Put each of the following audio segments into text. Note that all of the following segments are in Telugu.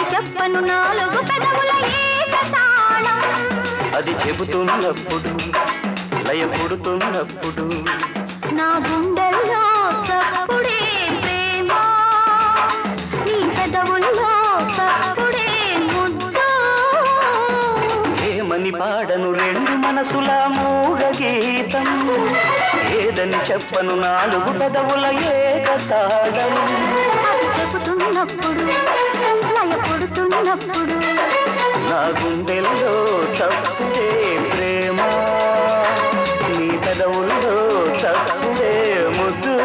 ఏదని చెప్పను నాలుగు పెదవుల ఏకతాళం అది చెబుతున్నప్పుడు లయ పుడుతున్నప్పుడు నా గుండెల్లో చప్పుడే ప్రేమ నీ పెదవుల్లో చప్పుడే ముద్దు ఏమని పాడను రెండు మనసుల మూగ గీతం ఏదని చెప్పను నాలుగు పెదవుల ఏకతాళం అది చెబుతున్నప్పుడు లయ పుడుతున్నప్పుడు నా గుండెల్లో చప్పుడే ప్రేమ నీ పెదవుల్లో చప్పుడే ముద్దు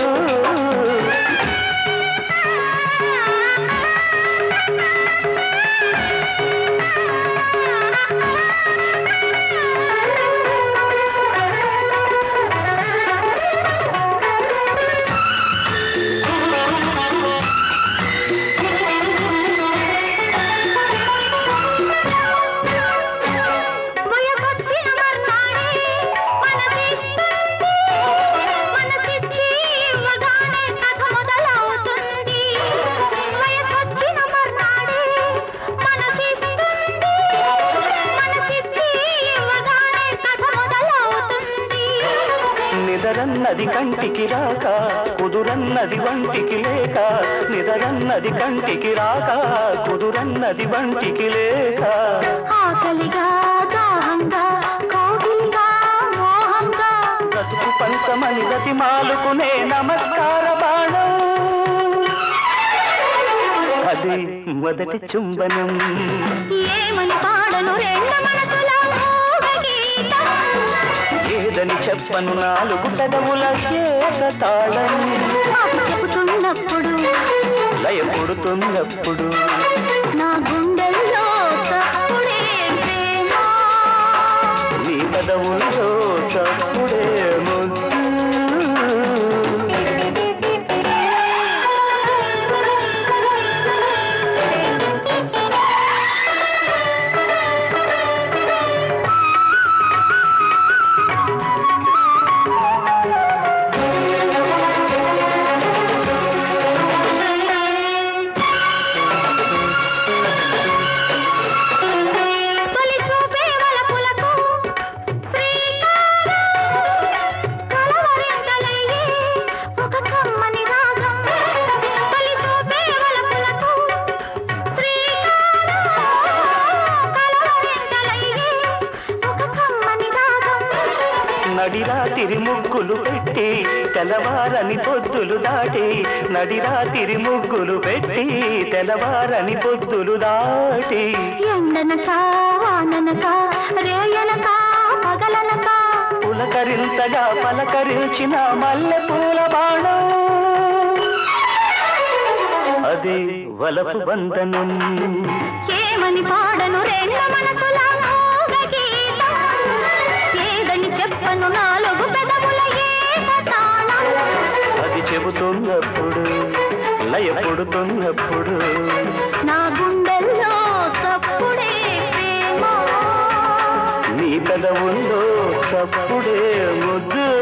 వయసొచ్చిన మర్నాడే మనసిస్తుంది. మనసిచ్చి ఇవ్వగానే కథ మొదలవుతుంది. వయసొచ్చిన మర్నాడే మనసిస్తుంది. మనసిచ్చి ఇవ్వగానే కథ మొదలవుతుంది. నిదరన్నది కంటికి రాక కుదురన్నది వంటికి లేక నిదరన్నది కంటికి రాక కుదురన్నది వంటికి లేక ఆకలిగా దాహంగా కోగిలిగా మోహంగా బ్రతుకు పంచమని గతి మాలుకునే నమస్కార బాణం అది మొదటి చుంబనం ఏమని పాడను రెండు మనసుల మూగ గీతం ఏదని చెప్పను నాలుగు పెదవుల చేత తాళం అది చెబుతున్నప్పుడు లయ పుడుతున్నప్పుడు నా గుండెల్లో చప్పుడే ప్రేమ నీ పెదవుల్లో చప్పుడే ముద్దు తొలి చూపే వలపులకు శ్రీకారం కలవరింతలయ్యే ఒక కమ్మని రాగం తొలి చూపే వలపులకు శ్రీకారం కలవరింతలయ్యే ఒక కమ్మని రాగం నడిరాతిరి ముగ్గులు పెట్టి తెల్లవారని పొద్దులు దాటి నడిరాతిరి ముగ్గులు పెట్టి తెల్లవారని పొద్దులు దాటి ఎండనక వాననక రేయనక పగలనక పులకరింతగా పలకరించిన మల్లె పూల బాణం అది వలపు బంధనం ఏమని పాడను రెండు మనసుల మూగ గీతం ఏదని చెప్పను నాలుగు పెదవుల ఏకతాళం అది చెబుతున్నప్పుడు లయ పుడుతున్నప్పుడు నా గుండెల్లో చప్పుడే ప్రేమ నీ పెదవుల్లో చప్పుడే ముద్దు